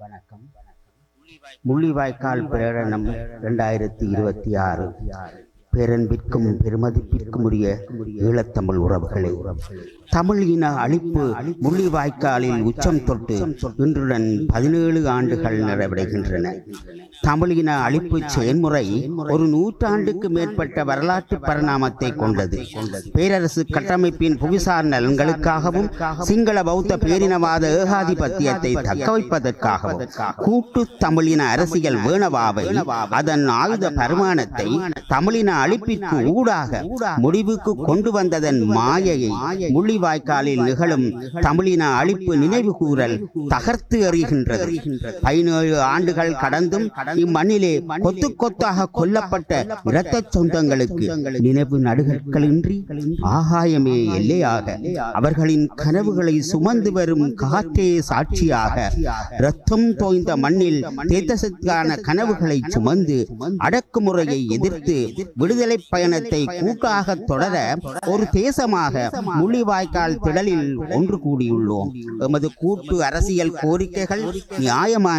முள்ளிவாய்க்கால் பிரகடனம் இரண்டாயிரத்தி இருபத்தி ஆறு பேரன்பிற்கும் பெருமதிப்பிற்கும் உரிய ஈழத்தமிழ் உறவுகளே தமிழ் இன அழிப்பு முள்ளிவாய்க்காலில் உச்சம் தொட்டு இன்றுடன் பதினேழு ஆண்டுகள் நிறைவடைகின்றன தமிழ் இன அழிப்பு செயல்முறை ஒரு நூற்றாண்டுக்கு மேற்பட்ட வரலாற்று பரிணாமத்தை கொண்டது பேரரசு கட்டமைப்பின் புவிசார் நலன்களுக்காகவும் சிங்கள பௌத்த பேரினவாத ஏகாதிபத்தியத்தை தக்க வைப்பதற்காகவும் கூட்டு தமிழின அரசியல் வேணவாவை அதன் ஆயுத பரிமாணத்தை தமிழின அழிப்பிற்கு ஊடாக முடிவுக்கு கொண்டு வந்ததன் மாயையை முள்ளிவாய்க்காலில் நிகழும் தமிழின அழிப்பு நினைவு கூறல் தகர்த்து எறிகின்றது பதினேழு ஆண்டுகள் கடந்தும் இம்மண்ணிலே கொத்து கொத்தாக கொல்லப்பட்ட இரத்த சொந்தங்களுக்கு நினைவு நடுகற்களின்றி ஆகாயமே எல்லையாக அவர்களின் கனவுகளை சுமந்து வரும் காற்றே சாட்சியாக ரத்தம் தோய்ந்த மண்ணில் தேசத்துக்கான கனவுகளை சுமந்து அடக்குமுறையை எதிர்த்து விடுதலை பயணத்தை கூட்டாக தொடர ஒரு தேசமாக முள்ளிவாய்க்கால் திடலில் ஒன்று கூடியுள்ளோம் எமது கூட்டு அரசியல் கோரிக்கைகள் நியாயமான